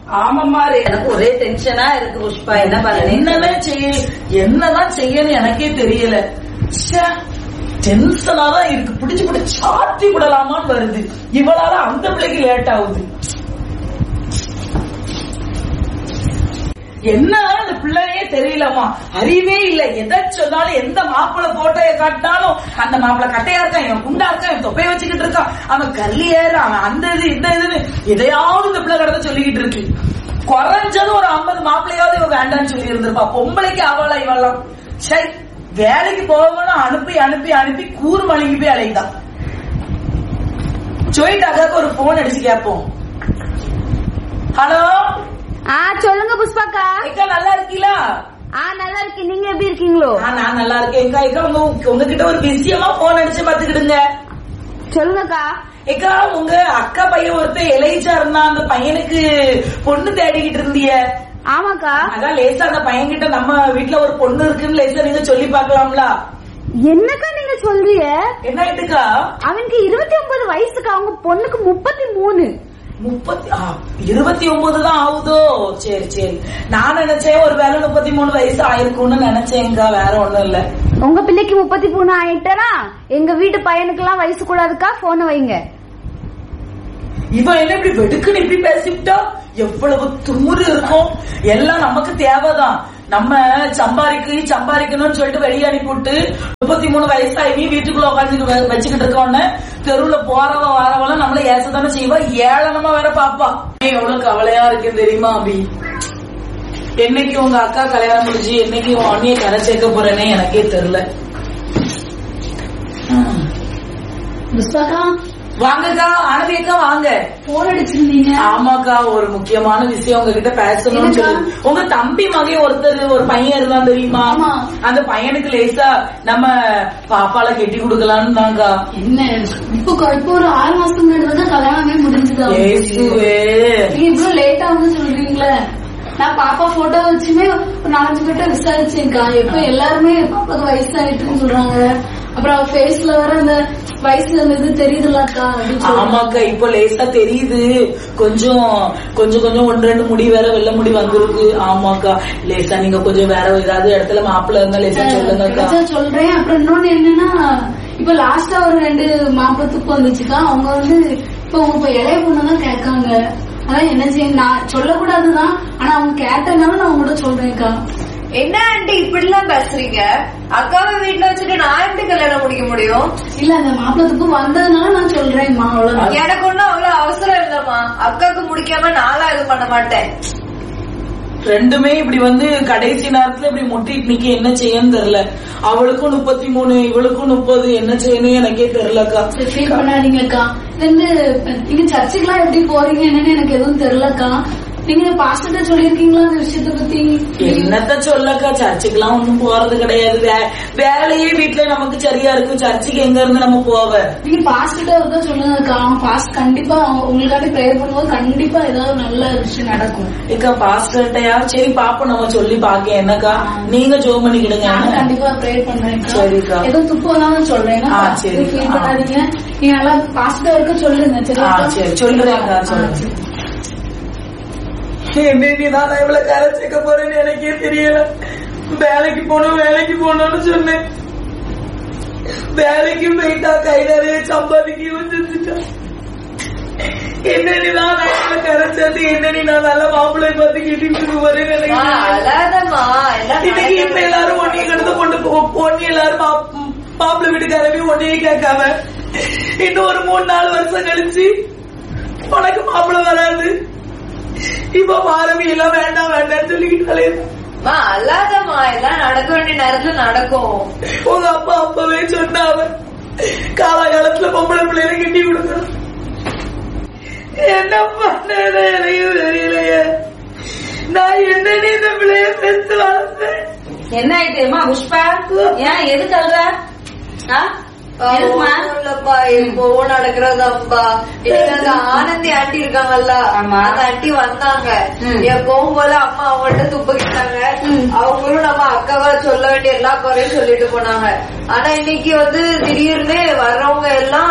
ஆமாம்மா எனக்கு ஒரே டென்ஷனா இருக்கு புஷ்பா என்ன பண்ணு என்னதான் செய்ய என்னதான் செய்யணும் எனக்கே தெரியல டென்ஷனா தான் இருக்கு பிடிச்சு பிடிச்சு சாத்தி விடலாமான்னு வருது இவளால அந்த பிள்ளைக்கு லேட் ஆகுது என்ன அந்த பிள்ளையே தெரியலம்மா அறிவே இல்ல எதை சொன்னாலும் எந்த மாப்பிள்ளை போட்டோய காட்டினாலும் அந்த மாப்பிள்ளை கட்டையா இருக்கான் இவன் குண்டா இருக்கான் இவன் தொப்பைய வச்சுக்கிட்டு இருக்கான் அவன் கல்லி ஏறு அவன் அந்த இது இந்த இதுன்னு எதையாவது இந்த பிள்ளை கடத்த சொல்லிக்கிட்டு இருக்கு குறைஞ்சது ஒரு ஐம்பது மாப்பிள்ளையாவது இவன் வேண்டாம்னு சொல்லி இருந்திருப்பா பொம்பளைக்கு அவளா இவெல்லாம் சரி வேலைக்கு போகணும்னு அனுப்பி அனுப்பி அனுப்பி கூறு மணிக்கு போய் அலைதான் சொல்லிட்டு அக்காக்கு ஒரு போன் அடிச்சு கேட்போம் ஹலோ ஆ சொல்லுங்க புஷ்பாக்கா அக்கா நல்லா இருக்கீங்களா ஆ நல்லா இருக்கேன் நீங்க எப்படி இருக்கீங்களோ ஆ, நான் நல்லா இருக்கேன் அக்கா அக்கா உங்க உங்ககிட்ட ஒரு விஷயமா போன் அடிச்சு பாத்துக்கிடுங்க சொல்லுங்கக்கா ஏக்கா உங்க அக்கா பையன் ஒருத்தன் எலைச்சா இருந்தான் அந்த பையனுக்கு பொண்ணு தேடிக்கிட்டு இருந்திய ஆமாக்கா அதான் லேசா அந்த பையன் கிட்ட நம்ம வீட்டுல ஒரு பொண்ணு இருக்குன்னு லேசா நீங்க சொல்லி பாக்கலாம்ல என்னக்கா நீங்க சொல்றீங்க என்ன ஆயிட்டுக்கா அவனுக்கு இருபத்தி ஒன்பது வயசுக்கா அவங்க பொண்ணுக்கு முப்பத்தி மூணு முப்பத்தி ஆ, இருபத்தி ஒன்பது தான் ஆகுதோ சரி சரி நான் நினைச்சேன் ஒரு வேலை முப்பத்தி மூணு வயசு ஆயிருக்கும்னு நினைச்சேன்க்கா வேற ஒண்ணும் இல்ல உங்க பிள்ளைக்கு முப்பத்தி மூணு ஆயிட்டனா எங்க வீட்டு பையனுக்கு எல்லாம் வயசு கூடாதுக்கா போன வைங்க இவன் என்ன இப்படி வெடுக்குன்னு இப்படி பேசிவிட்டா எவ்வளவு துமுறு இருக்கும் எல்லாம் நமக்கு தேவைதான் நம்ம சம்பாதிக்கு சம்பாதிக்கணும்னு சொல்லிட்டு வெளியே அனுப்பிவிட்டு முப்பத்தி மூணு வயசாகி நீ வீட்டுக்குள்ள உட்காந்து வச்சுக்கிட்டு இருக்கோன்னு தெருவுல போறவ வரவெல்லாம் நம்மள ஏசதானே செய்வா ஏளனமா வேற பாப்பா எவ்வளவு கவலையா இருக்குன்னு தெரியுமா அபி என்னைக்கு உங்க அக்கா கல்யாணம் முடிஞ்சு என்னைக்கு உன் அண்ணிய கரை சேர்க்க போறேனே எனக்கே தெரியல ம். புஷ்பாக்கா வாங்கக்கா ஆனதி அக்கா வாங்க போன் அடிச்சிருந்தீங்க ஆமாக்கா ஒரு முக்கியமான விஷயம் உங்ககிட்ட பேசணும்னு என்னக்கா? சொல்லி உங்க தம்பி மகன் ஒருத்தர் ஒரு பையன் இருந்தான் தெரியுமா ஆமா. அந்த பையனுக்கு லேசா நம்ம பாப்பால கெட்டி கொடுக்கலான்னு தான்க்கா என்ன இப்போ கொ- இப்போ ஒரு ஆறு மாசத்துக்கு முன்னாடி தான் கல்யாணமே முடிஞ்சது அவங்களுக்கு. ஏசுவே நீங்க இவ்வளவு லேட்டா வந்து சொல்றீங்களே நான் பாப்பா போட்டோ வச்சுமே ஒரு நாலஞ்சு பேர்ட்ட விசாரிச்சேன்க்கா எப்ப எல்லாருமே பாப்பாக்கு வயசாயிட்டுன்னு சொல்றாங்க அப்புறம் அவ ஃபேஸ்ல வர அந்த வயசு அந்த இது தெரியுதுல்லக்கா அப்படின்னு சொல்றாங்க. ஆமாக்கா இப்ப லேசா தெரியுது கொஞ்சம் கொஞ்சம் கொஞ்சம் ஒன்று ரெண்டு முடி வேற வெள்ள முடி வந்திருக்கு ஆமாக்கா லேசா நீங்க கொஞ்சம் வேற ஏதாவது இடத்துல மாப்பிள்ள இருந்தா லேசா சொல்லுங்கக்கா கிடைச்சா சொல்றேன் அப்புறம் இன்னொன்னு என்னன்னா இப்ப லாஸ்டா ஒரு ரெண்டு மாப்பிளத்துக்கு வந்துச்சுக்கா அவங்க வந்து இப்ப உங்க இப்ப இளைய பொண்ணு தான் கேட்காங்க அதான் என்ன செய்ய நான் சொல்லக்கூடாதுதான் ஆனா அவங்க கேட்டனால நான் உங்கள்கிட்ட சொல்றேன்க்கா என்ன ஆண்டி இப்படி எல்லாம் பேசுறீங்க அக்காவை வீட்டுல வச்சுட்டு நான் எப்படி கல்யாணம் முடிக்க முடியும் இல்ல அந்த மாப்பிளத்துக்கு வந்ததுனால நான் சொல்றேன்மா அவ்வளவுதான் எனக்கு ஒண்ணும் அவ்வளவு அவசரம் இல்லம்மா அக்காவுக்கு முடிக்காம நாளா இது பண்ண மாட்டேன் ரெண்டுமே இப்படி வந்து கடைசி நேரத்துல இப்படி முட்டிட்டு நிக்க என்ன செய்யன்னு தெரியல அவளுக்கும் முப்பத்தி மூணு இவளுக்கும் முப்பது என்ன செய்யணும் எனக்கே தெரியலக்கா ஃபீல் பண்ணாதீங்கக்கா இது வந்து நீங்க சர்ச்சுக்கெல்லாம் எப்படி போறீங்க என்னன்னு எனக்கு எதுவும் தெரியலக்கா நீங்க பாஸ்டர்ட்ட சொல்லிருக்கீங்களா அந்த விஷயத்த பத்தி என்னத்த சொல்லக்கா சர்ச்சுக்கெல்லாம் ஒண்ணும் போறது கிடையாது வே- வேலையே வீட்டுல நமக்கு சரியா இருக்கு சர்ச்சுக்கு எங்க இருந்து நம்ம போவ நீங்க பாஸ்டர்ட்ட ஒருக்கா சொல்லுங்கக்கா அவன் பாஸ்ட் கண்டிப்பா அவங்க- உங்களுக்காண்டி ப்ரேயர் பண்ணும்போது கண்டிப்பா ஏதாவது நல்ல விஷயம் நடக்கும் ஏக்கா பாஸ்டர்கிட்டயா சரி பாப்போம் நம்ம சொல்லி பாக்க என்னக்கா நீங்க ஜோ பண்ணிக்கிடுங்க நானும் கண்டிப்பா ப்ரேயர் பண்றேன் சரிக்கா. எதுவும் துப்பு வந்தாலும் சொல்றேன் ஆ, சரி. ஃபீல் ஆ. பண்ணாதீங்க நீங்க நல்லா பாஸ்டர் இருக்க சொல்லுங்க ஆ, சரியா சரி சொல்லுறேங்க சொல்லுங்க என்னடி நான் இவ்வளவு கரை சேர்க்க போறேன்னு எனக்கே தெரியல வேலைக்கு போகணும் வேலைக்கு போகணும்னு சொன்னேன் வேலைக்கு போயிட்டா கை நிறைய சம்பாதிக்க வந்துட்டா என்னடி நான் இவ்வளவு கரை சேர்த்து என்னடி நான் நல்ல மாப்பிள்ளை பார்த்து கிட்டிட்டு போறேன்னு எனக்கு அம்மா, தெரியல. அழாதம்மா எல்லாம் இன்னைக்கு இப்ப நடக்கிறது. எல்லாரும் ஒன்னைய கடந்து கொண்டு போ பொண்ணு எல்லாரும் மாப்- மாப்பிள்ளை வீட்டுக்காரவே ஒன்னையே கேட்காம இன்னும் ஒரு மூணு நாலு வருஷம் கழிச்சு உனக்கு மாப்பிள்ளை வராது இப்ப மாறவி எல்லாம் வேண்டாம் வேண்டாம்னு சொல்லிக்கிட்டாலே அம்மா, அழாதம்மா எல்லாம் நடக்க வேண்டிய நேரத்துல நடக்கும் உங்க அப்பா அப்பவே சொன்னாவ காலகாலத்துல பொம்பளை பிள்ளைகளை கிட்டி கொடுக்கணும் என்ன பண்ணது எனக்கு தெரியலையே நான் என்னன்னு இந்த பிள்ளைய பெற்று வளர்த்தேன் என்ன ஆயிட்டுமா புஷ்பா ஏன் எதுக்கு அழுற ஆ? எதுக்குமா ஒண்ணும் இல்லப்பா எப்பவும் நடக்கிறதாப்பா இன்னைக்கு அந்த ஆனந்தி ஆண்டி இருக்காங்கல்ல ஆமா. அந்த ஆண்டி வந்தாங்க ம். எப்பவும் போல அம்மா அவங்கள்ட்ட துப்பிக்கிட்டாங்க அவங்களும் நம்ம அக்காவா சொல்ல வேண்டிய எல்லா குறையும் சொல்லிட்டு போனாங்க ஆனா இன்னைக்கு வந்து திடீர்னு வர்றவங்க எல்லாம்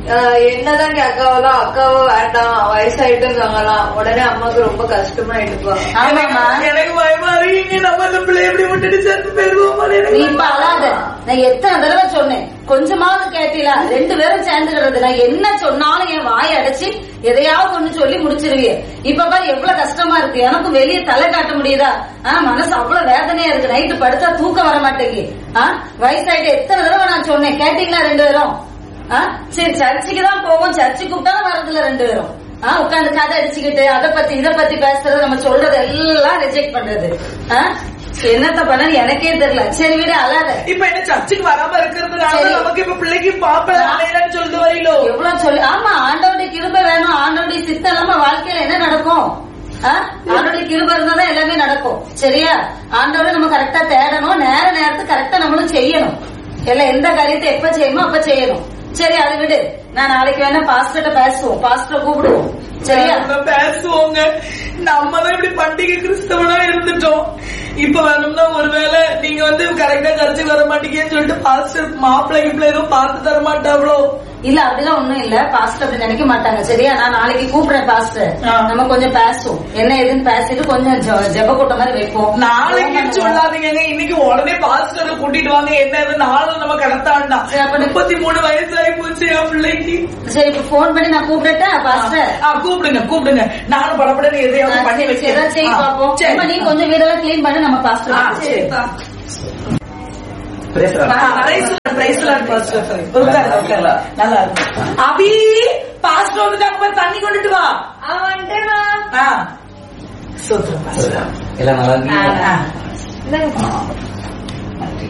ஆஹ் என்னதான் நீ அக்காவெல்லாம் அக்காவோ வேண்டாம் வயசாயிட்டுங்கலாம் உடனே அம்மாவுக்கு ரொம்ப கஷ்டமாயிட்டுப்பா ஆமாமா எனக்கு பயமா இருக்கீங்க நம்ம இந்த பிள்ளை எப்படி விட்டுட்டு செத்து போயிருவோமா நீ இப்ப அழாத நான் எத்தனை தடவை சொன்னேன் கொஞ்சமாவது கேட்டீங்களா ரெண்டு பேரும் சேர்ந்துக்கிறது நான் என்ன சொன்னாலும் என் வாயை அடைச்சு எதையாவது ஒண்ணு சொல்லி முடிச்சிருவீங்க இப்ப பாரு எவ்வளவு கஷ்டமா இருக்கு எனக்கும் வெளியே தலை காட்ட முடியுதா ஆ, மனசு அவ்வளவு வேதனையா இருக்கு நைட்டு படுத்தா தூக்கம் வர மாட்டேங்குது ஆ, வயசாயிட்டு எத்தனை தடவை நான் சொன்னேன் கேட்டீங்களா ரெண்டு பேரும் ஆ, சரி சர்ச்சுக்கு தான் போவோம் சர்ச்சுக்கு கூப்பிட்டாலும் வரதில்ல ரெண்டு பேரும் ஆ, உட்கார்ந்து கதை அடிச்சுக்கிட்டு அதை பத்தி இதை பத்தி பேசுறது நம்ம சொல்றது எல்லாம் ரிஜெக்ட் பண்றது ஆ, என்னத்த பண்ண எனக்கே தெரியல சரி விட அழாத இப்ப என்ன சர்ச்சுக்கு வராம இருக்கிறதுனால சரி. நமக்கு இப்ப பிள்ளைக்கு பாப்பலன்னு சொல்லிட்டு வரீங்களோ எவ்வளவு சொல்லு ஆமா ஆண்டவருடைய கிருபை வேணும் ஆண்டவருடைய சித்தம் இல்லாம வாழ்க்கையில என்ன நடக்கும் ஆ? ஆண்டவருடைய கிருபை இருந்தா தான் எல்லாமே நடக்கும் சரியா ஆண்டவரை நம்ம கரெக்டா தேடணும் நேர நேரத்துக்கு கரெக்டா நம்மளும் செய்யணும் எல்லாம் எந்த காரியத்தை எப்ப செய்யணுமோ அப்ப செய்யணும் சரி அதை விடு நான் நாளைக்கு வேணா பாஸ்டர்ட்ட பேசுவோம் பாஸ்டர் கூப்பிடுவோம் சரியா நம்ம பேசுவோங்க நம்ம தான் இப்படி பண்டிகை கிறிஸ்தவனா இருந்துட்டோம் இப்ப வேணும்னா ஒருவேளை நீங்க வந்து கரெக்டா சர்ச்சுக்கு வர மாட்டீங்கன்னு சொல்லிட்டு பாஸ்டர் மாப்பிள்ளை கிப்பிள்ள எதுவும் பார்த்து தர மாட்டாங்களோ இல்ல அப்படிலாம் ஒண்ணும் இல்ல பாஸ்டர் அப்படி நினைக்க மாட்டாங்க சரியா நான் நாளைக்கு கூப்பிடுறேன் பாஸ்டர் ஆ. நம்ம கொஞ்சம் பேசுவோம் என்ன ஏதுன்னு பேசிட்டு கொஞ்சம் ஜெ- ஜெப கூட்டம் மாதிரி வைப்போம் நாளைக்கு சொல்லாதீங்க இன்னைக்கு உடனே பாஸ்டரை கூட்டிட்டு வாங்க என்ன இது நாளும் நம்ம கடத்தாண்டா சரி, அப்ப நீ- முப்பத்தி மூணு வயசு ஆகி போச்சு என் பிள்ளைக்கு சரி இப்ப போன் பண்ணி நான் கூப்பிடட்டா பாஸ்டர் ஆ, கூப்பிடுங்க கூப்பிடுங்க நானும் படப்படன்னு எதையாவது பண்ணி சரி, சரி, ஏதாவது செய்ய வைக்கிறேன். பாப்போம் ஆ, சரி. அம்மா, நீ கொஞ்சம் வீடெல்லாம் கிளீன் பண்ணி நம்ம பாஸ்டர் ஆ, கூப்பிடுவோம். சரிப்பா. Praise the Lord. Ah, praise the Lord, praise the Lord, pastor. உட்காருங்க, உட்காருங்க. நல்லா இருக்கும் அபி பாஸ்டர் வந்துட்டாங்க பாரு, தண்ணி கொண்டுட்டு வா அவன் வந்துட்டேனா ஆ. சூத்திரம் pastor. எல்லாம் நல்லா இருக்கீங்களா? ஆ. ஆ. நன்றி.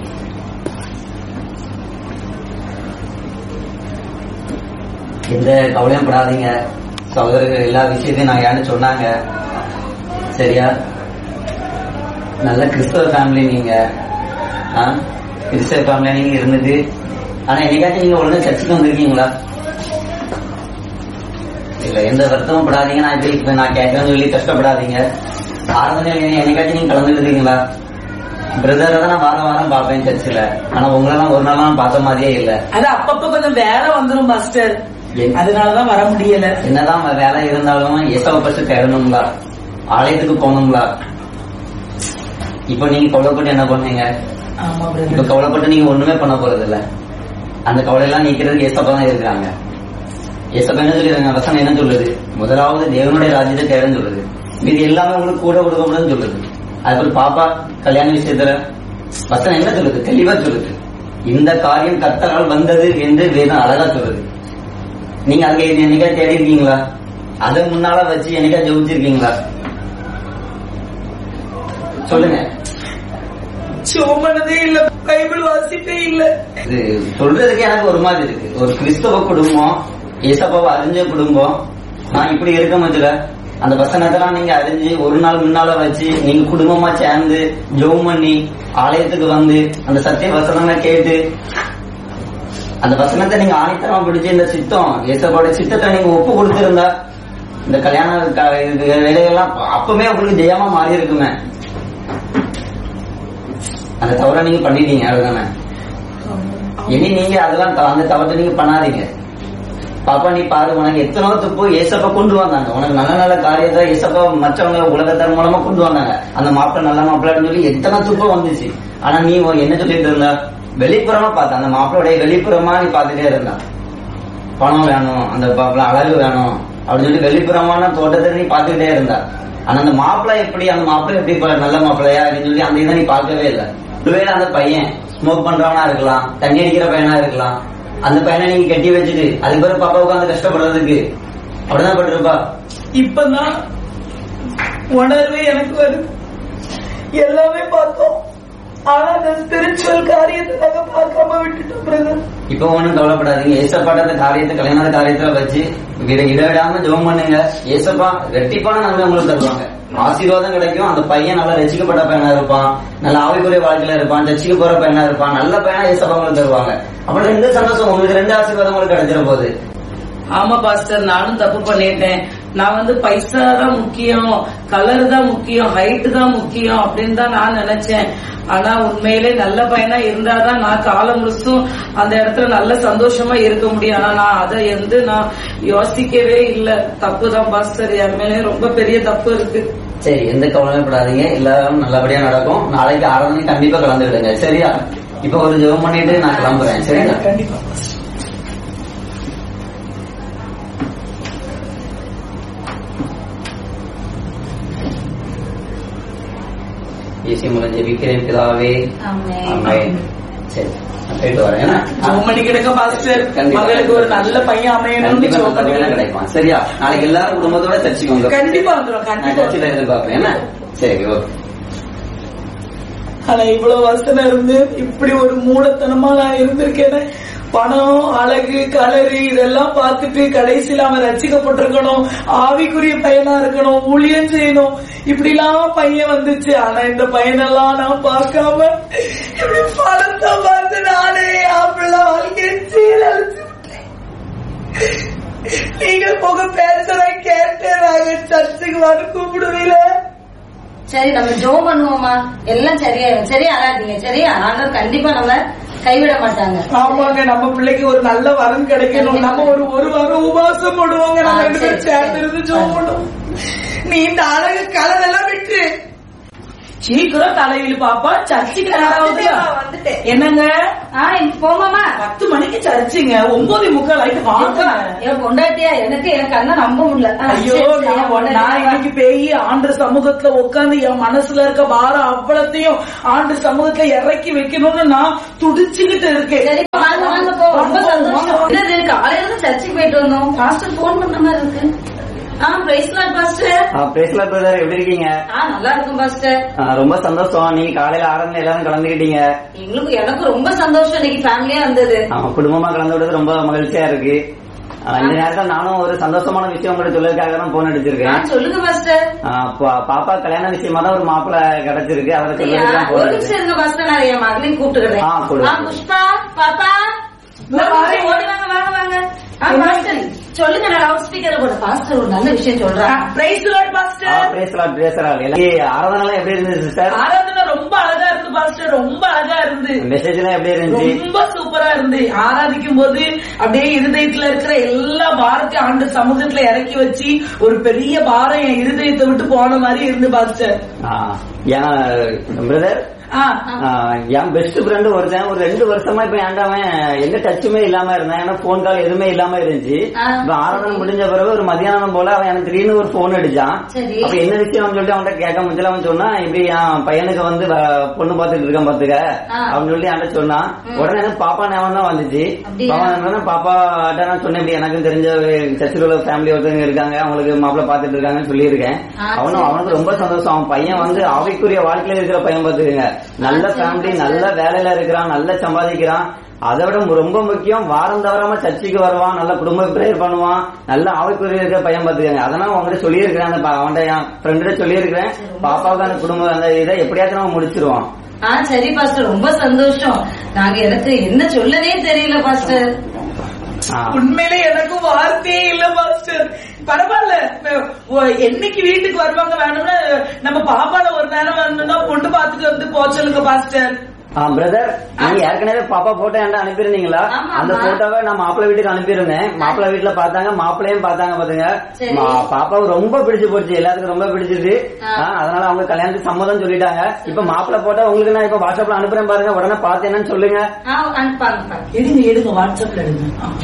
எந்த கவலையும் படாதீங்க சகோதரர்கள் எல்லா விஷயத்தையும் நான் ஏன்னு சொன்னாங்க சரியா நல்ல கிறிஸ்தவ ஃபேமிலி நீங்க ஆ? கிறிஸ்தவ ஃபேமிலியா நீங்க இருந்தது ஆனா என்னைக்காச்சும் நீங்க ஒழுங்கா சர்ச்சுக்கு வந்திருக்கீங்களா இல்ல எந்த வருத்தமும் படாதீங்க நான் இப்படி இப்ப நான் கேட்கறேன்னு சொல்லி கஷ்டப்படாதீங்க ஆராதனையில என்னைக்காச்சும் நீங்க கலந்துருக்கீங்களா பிரதரை தான் நான் வாரம் வாரம் பார்ப்பேன் சர்ச்சில் ஆனா உங்களெல்லாம் ஒரு நாள் நான் பார்த்த மாதிரியே இல்ல அது அப்பப்ப கொஞ்சம் வேலை வந்துரும் பாஸ்டர் என்- அதனாலதான் வர முடியல என்னதான் வேலை இருந்தாலும் எசவ பஸ்ட் தேடணுங்களா ஆலயத்துக்கு போகணுங்களா இப்ப நீங்க கவலைப்பட்டு என்ன பண்ணீங்க ஆமா இப்ப brother. கவலைப்பட்டு நீங்க ஒண்ணுமே பண்ண போறது இல்ல அந்த கவலையெல்லாம் நீக்கிறதுக்கு ஏசப்பா தான் இருக்கிறாங்க ஏசப்பா என்ன சொல்லிடுறாங்க வசனம் என்ன சொல்லுது முதலாவது தேவனுடைய ராஜ்யத்தை தேடன்னு சொல்லுது இது எல்லாமே உங்களுக்கு கூட கொடுக்கப்படுன்னு சொல்லுது அதுபோல் பாப்பா கல்யாண விஷயத்துல வசனம் என்ன சொல்லுது தெளிவா சொல்லுது இந்த காரியம் கர்த்தரால் வந்தது என்று வேதம் அழகா சொல்லுது நீங்க அங்க என்னைக்கா தேடி இருக்கீங்களா அதை முன்னால வச்சு என்னைக்கா ஜெபிச்சிருக்கீங்களா சொல்லுங்க சோமனதே இல்ல பைபிள் வாசிப்பே இல்ல இது சொல்றதுக்கு எனக்கு ஒரு மாதிரி இருக்கு ஒரு கிறிஸ்தவ குடும்பம் ஏசப்பாவை அறிஞ்ச குடும்பம் நான் இப்படி இருக்க மதுல அந்த வசனத்தெல்லாம் நீங்க அறிஞ்சு ஒரு நாள் முன்னால வச்சு நீங்க குடும்பமா சேர்ந்து ஜெபம் பண்ணி ஆலயத்துக்கு வந்து அந்த சத்திய வசனங்களை கேட்டு அந்த வசனத்தை நீங்க ஆணித்தரமா பிடிச்சு இந்த சித்தம் ஏசப்பாவோட சித்தத்தை நீங்க ஒப்பு கொடுத்திருந்தா இந்த கல்யாண க- இது வேலைகள்லாம் அப்பவே உங்களுக்கு ஜெயமா மாறி இருக்குமே அந்த தவறை நீங்க பண்ணிட்டீங்க அதுதானே இனி நீங்க அதெல்லாம் த- அந்த தவறை நீங்க பண்ணாதீங்க பாப்பா நீ பாரு உனக்கு எத்தனோ துப்பு ஏசப்பா கொண்டு வந்தாங்க உனக்கு நல்ல நல்ல காரியத்தை ஏசப்பா மற்றவங்க உலகத்தார் மூலமா கொண்டு வந்தாங்க அந்த மாப்பிள்ளை நல்ல மாப்பிள்ளைன்னு சொல்லி எத்தனை துப்பு வந்துச்சு ஆனா நீ உன் என்ன சொல்லிட்டு இருந்த வெளிப்புறமா பார்த்த அந்த மாப்பிள்ளையுடைய வெளிப்புறமா நீ பார்த்துட்டே இருந்தா பணம் வேணும் அந்த மாப்பிள்ளை அழகு வேணும் அப்படின்னு சொல்லி வெளிப்புறமான தோட்டத்தை நீ பார்த்துக்கிட்டே இருந்தா ஆனா அந்த மாப்பிள்ளை எப்படி அந்த மாப்பிள்ளை எப்படி இப்ப நல்ல மாப்பிள்ளையா அப்படின்னு சொல்லி அந்த இதை நீ பார்க்கவே இல்லை ஒருவேளை அந்த பையன் ஸ்மோக் பண்றவனா இருக்கலாம் தண்ணி அடிக்கிற பையனா இருக்கலாம் அந்த பையனை நீங்க கட்டி வச்சுட்டு அதுக்கு பிறகு பாப்பா உட்காந்து கஷ்டப்படுறதுக்கு அப்படிதான் பட்டிருப்பா இப்பதான் உணர்வு எனக்கு வருது எல்லாமே பார்த்தோம் ஆனா அந்த ஸ்பிரிச்சுவல் காரியத்தை நாங்க பார்க்காம விட்டுட்டோம் பிரதர் இப்ப ஒண்ணும் கவலைப்படாதீங்க ஏசப்பாட்ட அந்த காரியத்தை கல்யாண காரியத்துல வச்சு விட இடவிடாம ஜெபம் பண்ணுங்க ஏசப்பா ரெட்டிப்பான நன்மை உங்களுக்கு தருவாங்க ஆசீர்வாதம் கிடைக்கும் அந்த பையன் நல்லா ரசிக்கப்பட்ட பையனா இருப்பான் நல்ல ஆவிக்குரிய வாழ்க்கையில இருப்பான் சர்ச்சுக்கு போற பையனா இருப்பான் நல்ல பையனா ஏசப்பா உங்களுக்கு தருவாங்க அப்புறம் ரெண்டு சந்தோஷம் உங்களுக்கு ரெண்டு ஆசீர்வாதம் உங்களுக்கு கிடைச்சிட போகுது ஆமா பாஸ்டர் நானும் தப்பு பண்ணிட்டேன் நான் வந்து பைசா தான் முக்கியம் கலர் தான் முக்கியம் ஹைட் தான் முக்கியம் அப்படின்னு தான் நான் நினைச்சேன் ஆனா உண்மையிலே நல்ல பையனா இருந்தாதான் நான் காலம் முழுசும் அந்த இடத்துல நல்ல சந்தோஷமா இருக்க முடியும் ஆனா நான் அதை வந்து நான் யோசிக்கவே இல்ல தப்பு தான் பாஸ்டர் என் மேலே ரொம்ப பெரிய தப்பு இருக்கு சரி எந்த கவலையும் படாதீங்க எல்லாரும் நல்லபடியா நடக்கும் நாளைக்கு ஆராதனை கண்டிப்பா கலந்துக்கிடுங்க சரியா இப்ப ஒரு ஜெபம் பண்ணிட்டு நான் கிளம்புறேன் சரிங்களா கண்டிப்பா பாஸ்டர் இயேசு மூலம் ஜெபிக்கிறேன் பிதாவே ஆமென். ஆமென். சரி நான் போயிட்டு வரேன் ஏன்னா, ஜெபம் பண்ணி கிடக்க பாஸ்டர் கண்டிப்பா. மகளுக்கு ஒரு நல்ல பையன் அமையணும்னு கண்டிப்பா ஜெபம் நல்ல வேலை பண்ணி கிடைக்கும் சரியா நாளைக்கு எல்லாரும் குடும்பத்தோட சர்ச்சுக்கு கண்டிப்பா வந்துரும், நான் கண்டிப்பா சர்ச்சில் எதிர்பார்ப்பேன் என்ன சரி ஓகே ஆனா இவ்வளவு வசனம் இருந்து இப்படி ஒரு மூடத்தனமா நான் இருந்திருக்கேன் பணம் அழகு கலரு இதெல்லாம் பார்த்துட்டு கடைசியில அவன் ரசிக்கப்பட்டிருக்கணும் ஆவிக்குரிய பையனா இருக்கணும் ஊழியம் செய்யணும் இப்படி எல்லாம் பையன் வந்துச்சு ஆனா இந்த பையனெல்லாம் நான் பார்க்காம இப்படி பணத்தை பார்த்து நானே ஆப்பிள்ள வாழ்க்கையை சீரழிச்சு விட்டேன். நீங்க போக பேசுற கேட்டேன் நாங்க சர்ச்சுக்கு வர கூப்பிடுவீல சரி நம்ம ஜோம் பண்ணுவோமா எல்லாம் சரியாயிடும் சரியா அழாதீங்க சரியா ஆண்டவர் கண்டிப்பா நம்ம கைவிட மாட்டாங்க ஆமாங்க நம்ம பிள்ளைக்கு ஒரு நல்ல வரன் கிடைக்கணும் நம்ம ஒரு ஒரு வாரம் உபவாசம் போடுவோங்க நம்ம ஆ, ரெண்டு பேரும் சரி, சேர்ந்து சரி. இருந்து ஜோம் பண்ணுவோம் நீ இந்த அழகு கலர் எல்லாம் விட்டு சீக்கிரம் தலையில் பாப்பா சர்ச்சுக்கு நேராவது வந்துட்டேன் என்னங்க ஆ இப்ப போமாமா பத்து மணிக்கு சர்ச்சுங்க ஒன்பது முக்கால் ஆயிட்டு வாங்க என் பொண்டாட்டியா எனக்கு என் கண்ணை நம்ப முடியல ஆ, ஐயோ சரி, சரி, என் நான் பொண்டாட்டி நான் இன்னைக்கு பேய் ஆண்டு சமூகத்துல உட்கார்ந்து என் மனசுல இருக்க பாரம் அவ்வளத்தையும் ஆண்டு சமூகத்துல இறக்கி வைக்கணும்னு நான் துடிச்சுக்கிட்டு இருக்கேன் சரி வாங்க வாங்க போ ரொம்ப சந்தோஷம் என்னது காலையில இருந்து சர்ச்சுக்கு போயிட்டு வந்தோம் பாஸ்டர் போன் பண்ண மாதிரி இருக்கு ஆ பிரைஸ்லாட் பாஸ்டர் பேசலாம் பிரதர் எப்படி இருக்கீங்க ஆ நல்லா இருக்கும் பாஸ்டர் ஆ, ரொம்ப சந்தோஷம் நீங்க காலையில ஆரம்பம் எல்லாரும் கலந்துக்கிட்டீங்க எங்களுக்கு எனக்கு ரொம்ப சந்தோஷம் இன்னைக்கு ஃபேமிலியா இருந்தது ஆமா, குடும்பமா கலந்து விடுறது ரொம்ப மகிழ்ச்சியா இருக்கு ஆ, இந்த நேரத்தில் நானும் ஒரு சந்தோஷமான விஷயம் உங்களுக்கு சொல்றதுக்காக தான் போன் ஆ, அடிச்சிருக்கேன் சொல்லுங்க பாஸ்டர் ஆ, பா- பாப்பா கல்யாண விஷயமா தான் ஒரு மாப்பிள்ளை கிடைச்சிருக்கு அவரை அப்படியா? சொல்றதுக்கு தான் ஒரு போன் நிமிஷம் இருங்க பாஸ்டர் நான் என் மகளையும் கூப்பிட்டுக்கிறேன் ஆ, கூப்பிடு. ஆ, புஷ்பா பாப்பா இதோ ஒரு வாரேன். நிமிஷம் ஓடி வாங்க வாங்க வாங்க ஆ, பாஸ்டர் சொல்லுங்க நான் லவுட் ஸ்பீக்கர் போட பாஸ்டர் ஒரு நல்ல விஷயம் சொல்றேன் பிரைஸ் லார்ட் பாஸ்டர் பேசலாம் பேசலாம் ஆராதனை எப்படி இருந்துச்சு சிஸ்டர் ஆராதனை ரொம்ப அழகா இருந்து பாஸ்டர் ரொம்ப அழகா இருந்து மெசேஜ் எல்லாம் எப்படி இருந்துச்சு ரொம்ப சூப்பரா இருந்து ஆராதிக்கும் போது அப்படியே இருதயத்துல இருக்கிற எல்லா பாரத்தையும் ஆண்டு சமூகத்துல இறக்கி வச்சு ஒரு பெரிய பாரம் என் இருதயத்தை விட்டு போன மாதிரி இருந்து பாஸ்டர் ஆ, ஏன்னா பிரதர் ஆ, என் பெஸ்ட் ஃப்ரெண்டு ஒருத்தன் ஒரு ரெண்டு வருஷமா இப்ப ஏண்டாவன் எந்த டச்சுமே இல்லாம இருந்தான் ஏன்னா போன் கால் எதுவுமே இல்லாம இருந்துச்சு ஆ. இப்ப ஆராதனை முடிஞ்ச பிறகு ஒரு மதியானம் போல அவன் எனக்கு திடீர்னு ஒரு போன் அடிச்சான் சரி. அப்ப என்ன விஷயம் சொல்லிட்டு அவன்கிட்ட கேட்க முடியல அவன் சொன்னா இப்படி என் பையனுக்கு வந்து வ- பொண்ணு பாத்துட்டு இருக்கான் பாத்துக்க ஆ. அவன் சொல்லி என்கிட்ட சொன்னான் உடனே எனக்கு பாப்பா ஞாபகம் தான் வந்துச்சு அப்படியா? பாப்பா ஞாபகம் பாப்பா நான் சொன்னேன் இப்படி எனக்கு தெரிஞ்ச சர்ச்சில் உள்ள ஃபேமிலி ஒருத்தவங்க இருக்காங்க அவங்களுக்கு மாப்பிள்ள பாத்துட்டு இருக்காங்கன்னு சொல்லியிருக்கேன் ஆ, அவனும் சரி. அவனுக்கு ரொம்ப சந்தோஷம் அவன் பையன் வந்து ஆவிக்குரிய வாழ்க்கையில இருக்கிற பையன் பாத்துக்கங்க நல்ல ஆ, சரி, ஃபேமிலி சரி. நல்ல வேலையில இருக்கிறான் நல்ல சம்பாதிக்கிறான் அதை விட ரொம்ப முக்கியம் வாரம் தவறாம சர்ச்சுக்கு வருவான் நல்ல குடும்ப பிரேயர் பண்ணுவான் நல்ல ஆவிக்குரிய இருக்கிற பையன் பாத்துக்கங்க அதனால உங்ககிட்ட சொல்லியிருக்கிறேன் அந்த ப- அவன்கிட்ட என் ஃப்ரெண்ட சொல்லியிருக்கிறேன் பாப்பாவுக்கு அந்த குடும்ப அந்த இதை எப்படியாச்சும் நம்ம முடிச்சிருவான் ஆ சரி பாஸ்டர் ரொம்ப சந்தோஷம் நாங்க எனக்கு என்ன சொல்லனே தெரியல பாஸ்டர் ஆ. உண்மையிலே எனக்கும் வார்த்தையே இல்ல மாஸ்டர் பரவாயில்ல ஒ- என்னைக்கு வீட்டுக்கு வருவாங்க வேணும்னா நம்ம பாப்பால ஒரு நேரம் வேணும்னா பொண்ணு பாத்துட்டு வந்து போ சொல்லுங்க பாஸ்டர் ஆ பிரதர் நீங்க ஏற்கனவே பாப்பா போட்டோ என்கிட்ட அனுப்பியிருந்தீங்களா ஆமா, அந்த ஆமா. போட்டோவை நான் மாப்பிள்ளை வீட்டுக்கு அனுப்பியிருந்தேன் மாப்பிள்ளை வீட்டுல பார்த்தாங்க மாப்பிள்ளையும் பார்த்தாங்க பாத்துங்க சரி. மா- பாப்பாவுக்கு ரொம்ப பிடிச்சு போச்சு எல்லாத்துக்கும் ரொம்ப பிடிச்சிருக்கு ஆ. ஆ, அதனால அவங்க கல்யாணத்துக்கு சம்மதம் சொல்லிட்டாங்க இப்ப மாப்பிள்ளை போட்டோ உங்களுக்கு நான் இப்ப வாட்ஸ்அப்ல அனுப்புறேன் பாருங்க உடனே பார்த்து என்னன்னு சொல்லுங்க ஆ அனுப்பாங்க எடுங்க எடுங்க வாட்ஸ்அப்ல எடுங்க ஆ.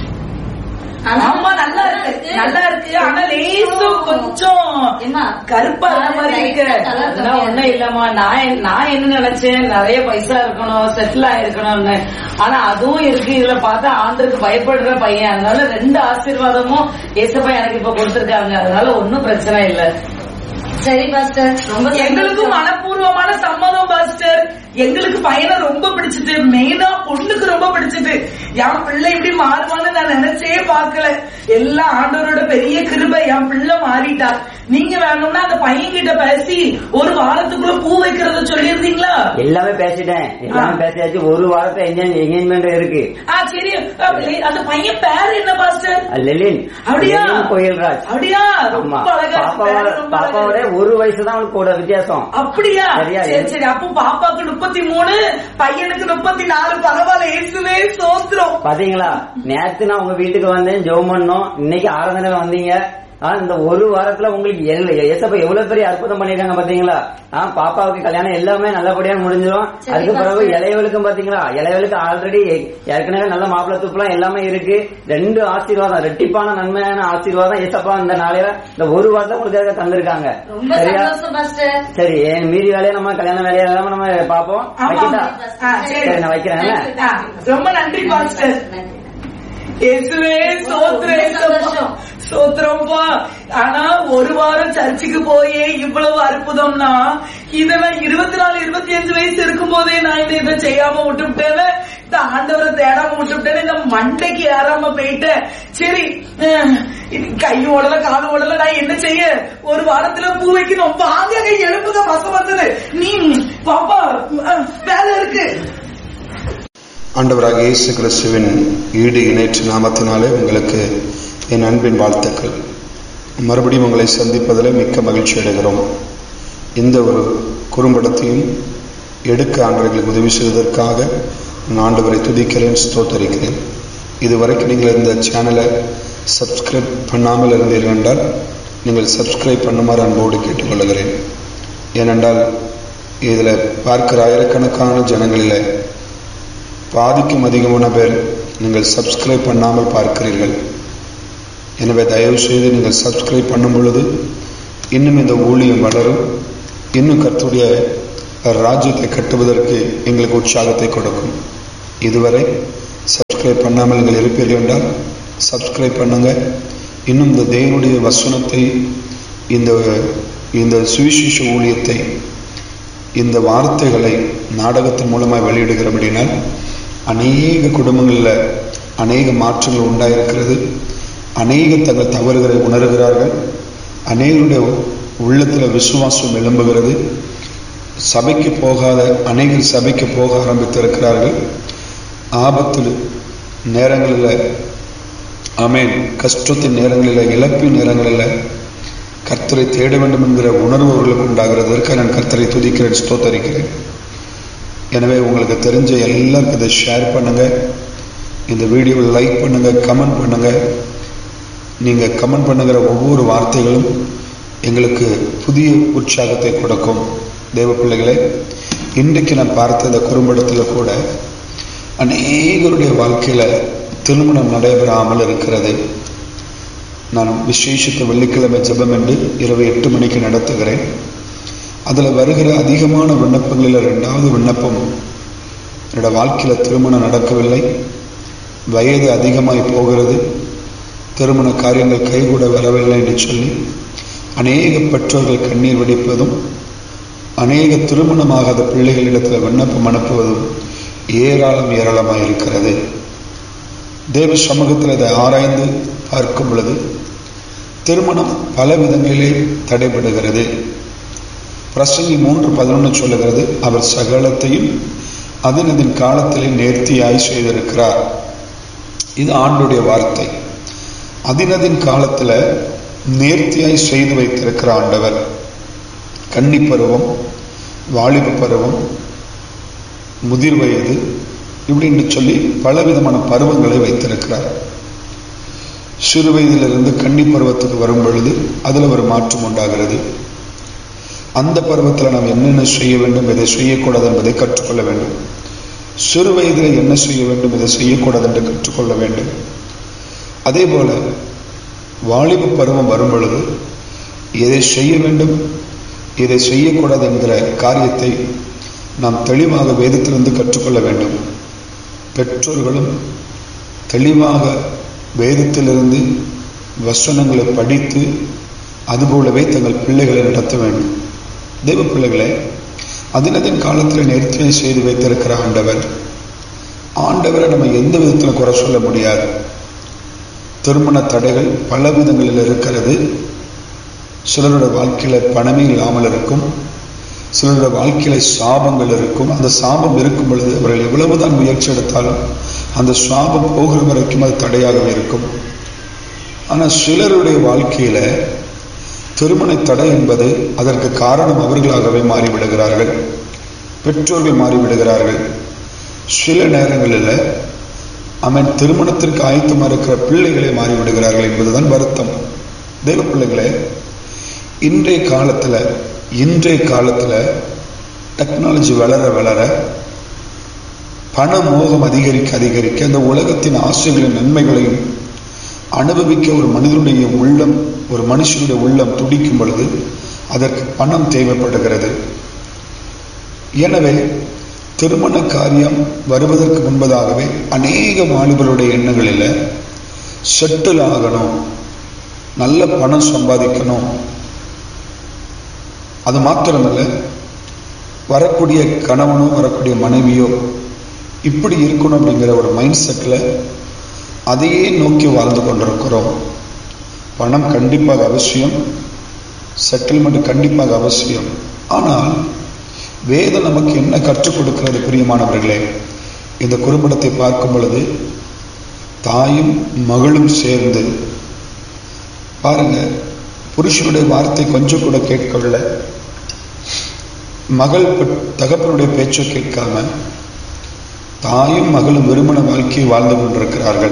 ஆமா நல்லா இருக்கு நல்லா இருக்கு ஆனா லேசும் கொஞ்சம் ஏம்மா, கருப்பா இருக்க மாதிரி இருக்கு லைட்டா colour அதெல்லாம் கம்மியா ஒண்ணும் இல்லம்மா நான் என்- நான் என்ன நினைச்சேன் நிறைய பைசா இருக்கணும் செட்டில் ஆயிருக்கணும்னு ஆனா அதுவும் இருக்கு இதுல பார்த்தா ஆண்டுக்கு பயப்படுற பையன் அதனால ரெண்டு ஆசீர்வாதமும் ஏசப்பா எனக்கு இப்ப கொடுத்திருக்காங்க அதனால ஒண்ணும் பிரச்சனை இல்ல சரி பாஸ்டர் ரொம்ப எங்களுக்கும் சந்தோஷம். மனப்பூர்வமான சம்மதம் பாஸ்டர் எங்களுக்கு பையனை ரொம்ப பிடிச்சிட்டு மெயினா பொண்ணுக்கு ரொம்ப பிடிச்சிட்டு என் பிள்ளை இப்படி மாறுவான்னு நான் நினைச்சே பார்க்கல எல்லாம் ஆண்டவரோட பெரிய கிருபை என் பிள்ளை மாறிட்டா நீங்க வேணும்னா அந்த பையன் கிட்ட பேசி ஒரு வாரத்துக்குள்ள பூ வைக்கிறத சொல்லியிருந்தீங்களா எல்லாமே பேசிட்டேன் எல்லாமே பேசியாச்சு ஒரு வாரத்தை என்கேஜ்மெண்ட் இருக்கு ஆ சரி அப்ப அந்த பையன் பேர் என்ன பாஸ்டர் லெலின் அப்படியா லெலின் கோயில்ராஜ் அப்படியா ரொம்ப ஆமா அழகா இருக்கு. பாப்பாவோட பேரு ரொம்ப அழகா பாப்பாவோட இருக்கு. ஒரு வயசு தான் அவனுக்கு கூட வித்தியாசம் அப்படியா சரியா? சரி சரி அப்போ பாப்பாக்கு முப்பத்தி மூணு பையனுக்கு முப்பத்தி நாலு பரவாயில்ல இயேசுவே சோத்திரம் பாத்தீங்களா நேத்து நான் உங்க வீட்டுக்கு வந்தேன் ஜெபம் பண்ணோம் இன்னைக்கு ஆராதனையில வந்தீங்க ஆ, இந்த ஒரு வாரத்துல உங்களுக்கு எல்- ஏசப்பா எவ்வளவு பெரிய அற்புதம் பண்ணிருக்காங்க பாத்தீங்களா ஆ, பாப்பாவுக்கு கல்யாணம் எல்லாமே நல்லபடியா முடிஞ்சிடும் சரி, அதுக்கு பிறகு பாஸ்டர். இளையவளுக்கும் பாத்தீங்களா இளையவளுக்கு ஆல்ரெடி ஏற்கனவே நல்ல மாப்பிள்ளை துப்புலாம் எல்லாமே இருக்கு ரெண்டு ஆசீர்வாதம் ரெட்டிப்பான நன்மையான ஆசீர்வாதம் ஏசப்பா இந்த நாளையில இந்த ஒரு வாரத்தை உங்களுக்கு தந்திருக்காங்க ரொம்ப சரியா சந்தோஷம் பாஸ்டர் சரி என் மீதி வேலையை நம்ம கல்யாண வேலையை எல்லாம் நம்ம பாப்போம் ஆமா. வைக்கிட்டா ஆ, சரி. சரி நான் வைக்கிறேன் ஆ, ரொம்ப நன்றி பாஸ்டர் நன்றி. இயேசுவே சோத்திரம் சந்தோஷம். சோத்திரம்ப்பா ஆனா ஒரு வாரம் சர்ச்சுக்கு போயே இவ்வளவு அற்புதம்னா இத நான் இருபத்தி நாலு இருபத்தி அஞ்சு வயசு இருக்கும் போதே நான் இந்த இதை செய்யாம விட்டுவிட்டேன் இந்த ஆண்டவரை தேடாம விட்டுவிட்டேன் இந்த மண்டைக்கு ஏறாம போயிட்டேன் சரி அஹ், இது கை ஓடல கால் ஓடல நான் என்ன செய்ய ஒரு வாரத்துல பூ வைக்கணும் வாங்க கை எழுப்புங்க பசம் வந்தது நீ பாப்பா அஹ், வேலை இருக்கு ஆண்டவராக இயேசு கிறிஸ்துவின் ஈடு இணைற்று நாமத்தினாலே உங்களுக்கு என் அன்பின் வாழ்த்துக்கள் மறுபடியும் உங்களை சந்திப்பதில் மிக்க மகிழ்ச்சி அடைகிறோம் இந்த ஒரு குறும்படத்தையும் எடுக்க ஆண்டவர்களுக்கு உதவி செய்வதற்காக நான் ஆண்டவரை துதிக்கிறேன் ஸ்தோத்தரிக்கிறேன் இதுவரைக்கும் நீங்கள் இந்த சேனலை சப்ஸ்கிரைப் பண்ணாமல் இருந்தீர்கள் என்றால் நீங்கள் சப்ஸ்கிரைப் பண்ணுமாறு அன்போடு கேட்டுக்கொள்கிறேன் ஏனென்றால் இதில் பார்க்கிற ஆயிரக்கணக்கான ஜனங்களில் பாதிக்கும் அதிகமான பேர் நீங்கள் சப்ஸ்கிரைப் பண்ணாமல் பார்க்கிறீர்கள் எனவே தயவு செய்து நீங்கள் சப்ஸ்கிரைப் பண்ணும் பொழுது இன்னும் இந்த ஊழியம் வளரும் இன்னும் கர்த்தருடைய ராஜ்யத்தை கட்டுவதற்கு எங்களுக்கு உற்சாகத்தை கொடுக்கும் இதுவரை சப்ஸ்கிரைப் பண்ணாமல் நீங்கள் இருப்பீர்கள் என்றால் சப்ஸ்கிரைப் பண்ணுங்க இன்னும் இந்த தேவனுடைய வசனத்தை இந்த இந்த சுவிசேஷ ஊழியத்தை இந்த வார்த்தைகளை நாடகத்தின் மூலமாக வெளியிடுகிறபடினால் அநேக குடும்பங்களில் அநேக மாற்றங்கள் உண்டாயிருக்கிறது அநேக தங்கள் தவறுகளை உணர்கிறார்கள் அநேகருடைய உள்ளத்தில் விசுவாசம் எழும்புகிறது சபைக்கு போகாத அநேகர் சபைக்கு போக ஆரம்பித்திருக்கிறார்கள் ஆபத்தில் நேரங்களில் ஆமேன் கஷ்டத்தின் நேரங்களில் இழப்பின் நேரங்களில் கர்த்தரை தேட வேண்டும் என்கிற உணர்வு அவர்களுக்கு உண்டாகிறதற்கு நான் கர்த்தரை துதிக்கிறேன் ஸ்தோத்தரிக்கிறேன் எனவே உங்களுக்கு தெரிஞ்ச எல்லாருக்கும் இதை ஷேர் பண்ணுங்க இந்த வீடியோவை லைக் பண்ணுங்க கமெண்ட் பண்ணுங்க நீங்க கமெண்ட் பண்ணுகிற ஒவ்வொரு வார்த்தைகளும் எங்களுக்கு புதிய உற்சாகத்தை கொடுக்கும் தேவ பிள்ளைகளே இன்றைக்கு நான் பார்த்த இந்த குறும்படத்தில் கூட அநேகருடைய வாழ்க்கையில திருமணம் நடைபெறாமல் இருக்கிறது நான் விசேஷித்த வெள்ளிக்கிழமை ஜெபம் என்று இரவு எட்டு மணிக்கு நடத்துகிறேன் அதில் வருகிற அதிகமான விண்ணப்பங்களில் ரெண்டாவது விண்ணப்பம் என்னோட வாழ்க்கையில் திருமணம் நடக்கவில்லை வயது அதிகமாய் போகிறது திருமண காரியங்கள் கைகூட வரவில்லை என்று சொல்லி அநேக பெற்றோர்கள் கண்ணீர் வெடிப்பதும் அநேக திருமணமாகாத பிள்ளைகளிடத்தில் விண்ணப்பம் அனுப்புவதும் ஏராளம் ஏராளமாக இருக்கிறது தேவ சமூகத்தில் இதை ஆராய்ந்து பார்க்கும் பொழுது திருமணம் பல விதங்களிலே தடைபடுகிறது பிரசங்கி மூன்று பதினொன்று சொல்லுகிறது அவர் சகலத்தையும் அதன் அதன் காலத்திலே நேர்த்தியாய் செய்திருக்கிறார் இது ஆண்டுடைய வார்த்தை அதினதின் காலத்துல நேர்த்தியாய் செய்து வைத்திருக்கிற ஆண்டவர் கன்னி பருவம் வாலிப பருவம் முதிர் வயது இப்படின்னு சொல்லி பலவிதமான பருவங்களை வைத்திருக்கிறார் சிறு வயதிலிருந்து கன்னி பருவத்துக்கு வரும் பொழுது அதுல ஒரு மாற்றம் உண்டாகிறது அந்த பருவத்தில் நாம் என்னென்ன செய்ய வேண்டும் எதை செய்யக்கூடாது என்பதை கற்றுக்கொள்ள வேண்டும் சிறு வயதில் என்ன செய்ய வேண்டும் எதை செய்யக்கூடாது என்று கற்றுக்கொள்ள வேண்டும் அதே போல வாலிப பருவம் வரும் பொழுது எதை செய்ய வேண்டும் எதை செய்யக்கூடாது என்கிற காரியத்தை நாம் தெளிவாக வேதத்திலிருந்து கற்றுக்கொள்ள வேண்டும் பெற்றோர்களும் தெளிவாக வேதத்திலிருந்து வசனங்களை படித்து அதுபோலவே தங்கள் பிள்ளைகளை நடத்த வேண்டும் தெய்வ பிள்ளைகளே அதினதின் காலத்தில் நேர்த்தியை செய்து வைத்திருக்கிற ஆண்டவர் ஆண்டவரை நம்ம எந்த விதத்தில் குறை சொல்ல முடியாது திருமண தடைகள் பல விதங்களில் இருக்கிறது சிலரோட வாழ்க்கையில பணமே இல்லாமல் இருக்கும் சிலரோட வாழ்க்கையில சாபங்கள் இருக்கும் அந்த சாபம் இருக்கும் பொழுது அவர்கள் எவ்வளவுதான் முயற்சி எடுத்தாலும் அந்த சாபம் போகிற வரைக்கும் அது தடையாகவே இருக்கும் ஆனா சிலருடைய வாழ்க்கையில திருமண தடை என்பது அதற்கு காரணம் அவர்களாகவே மாறிவிடுகிறார்கள் பெற்றோர்கள் மாறிவிடுகிறார்கள் சில நேரங்களில் அவன் திருமணத்திற்கு ஆயத்தமா இருக்கிற பிள்ளைகளை மாறிவிடுகிறார்கள் என்பதுதான் வருத்தம் தெய்வ பிள்ளைகளே இன்றைய காலத்துல இன்றைய காலத்துல டெக்னாலஜி வளர வளர பண மோகம் அதிகரிக்க அதிகரிக்க அந்த உலகத்தின் ஆசைகளின் நன்மைகளையும் அனுபவிக்க ஒரு மனிதனுடைய உள்ளம் ஒரு மனுஷனுடைய உள்ளம் துடிக்கும் பொழுது அதற்கு பணம் தேவைப்படுகிறது எனவே திருமண காரியம் வருவதற்கு முன்பதாகவே அநேக வாலிபருடைய எண்ணங்களில் செட்டில் ஆகணும் நல்ல பணம் சம்பாதிக்கணும் அது மாத்திரமல்ல வரக்கூடிய கணவனோ வரக்கூடிய மனைவியோ இப்படி இருக்கணும் அப்படிங்கிற ஒரு மைண்ட் செட்டில் அதையே நோக்கி வாழ்ந்து கொண்டிருக்கிறோம் பணம் கண்டிப்பாக அவசியம் செட்டில்மெண்ட் கண்டிப்பாக அவசியம் ஆனால் வேதம் நமக்கு என்ன கற்றுக் கொடுக்கிறது பிரியமானவர்களே இந்த குறும்படத்தை பார்க்கும் பொழுது தாயும் மகளும் சேர்ந்து பாருங்க புருஷனுடைய வார்த்தை கொஞ்சம் கூட கேட்கவில்லை மகள் தகப்பனுடைய பேச்சை கேட்காம தாயும் மகளும் வெறுமன வாழ்க்கையை வாழ்ந்து கொண்டிருக்கிறார்கள்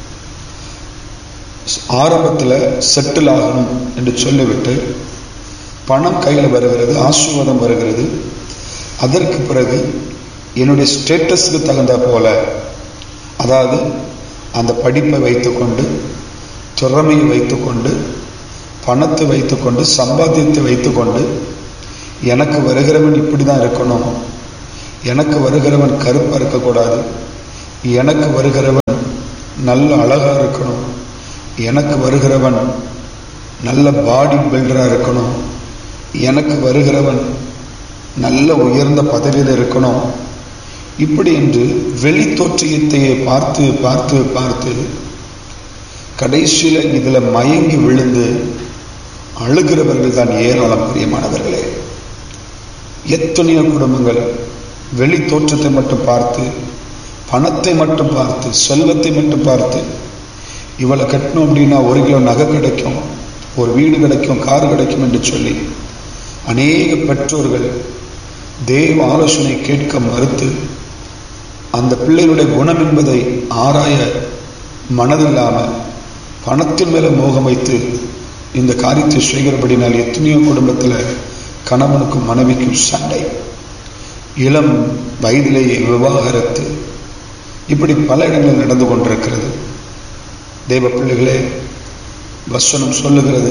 ஆரம்பத்தில் செட்டில் ஆகணும் என்று சொல்லிவிட்டு பணம் கையில் வருகிறது ஆசீர்வாதம் வருகிறது அதற்கு பிறகு என்னுடைய ஸ்டேட்டஸுக்கு தகுந்த போல அதாவது அந்த படிப்பை வைத்துக்கொண்டு திறமையை வைத்துக்கொண்டு பணத்தை வைத்துக்கொண்டு சம்பாத்தியத்தை வைத்துக்கொண்டு எனக்கு வருகிறவன் இப்படி தான் இருக்கணும் எனக்கு வருகிறவன் கருப்பாக இருக்கக்கூடாது எனக்கு வருகிறவன் நல்ல அழகா இருக்கணும் எனக்கு வருகிறவன் நல்ல பாடி பில்டராக இருக்கணும் எனக்கு வருகிறவன் நல்ல உயர்ந்த பதவியில் இருக்கணும் இப்படி என்று வெளி தோற்றியத்தையே பார்த்து பார்த்து பார்த்து கடைசியில் இதில் மயங்கி விழுந்து அழுகிறவர்கள் தான் ஏராளம் பிரியமானவர்களே எத்தனையோ குடும்பங்கள் வெளி தோற்றத்தை மட்டும் பார்த்து பணத்தை மட்டும் பார்த்து செல்வத்தை மட்டும் பார்த்து இவளை கட்டணும் அப்படின்னா ஒரு கிலோ நகை கிடைக்கும் ஒரு வீடு கிடைக்கும் கார் கிடைக்கும் என்று சொல்லி அநேக பெற்றோர்கள் தேவ ஆலோசனை கேட்க மறுத்து அந்த பிள்ளைகளுடைய குணம் என்பதை ஆராய மனதில்லாமல் பணத்தின் மேல மோகம் வைத்து இந்த காரியத்தை செய்கிறபடினால் எத்தனையோ குடும்பத்தில் கணவனுக்கும் மனைவிக்கும் சண்டை இளம் வயதிலேயே விவாகரத்து இப்படி பல இடங்களில் நடந்து கொண்டிருக்கிறது தேவ பிள்ளைகளே வசனம் சொல்லுகிறது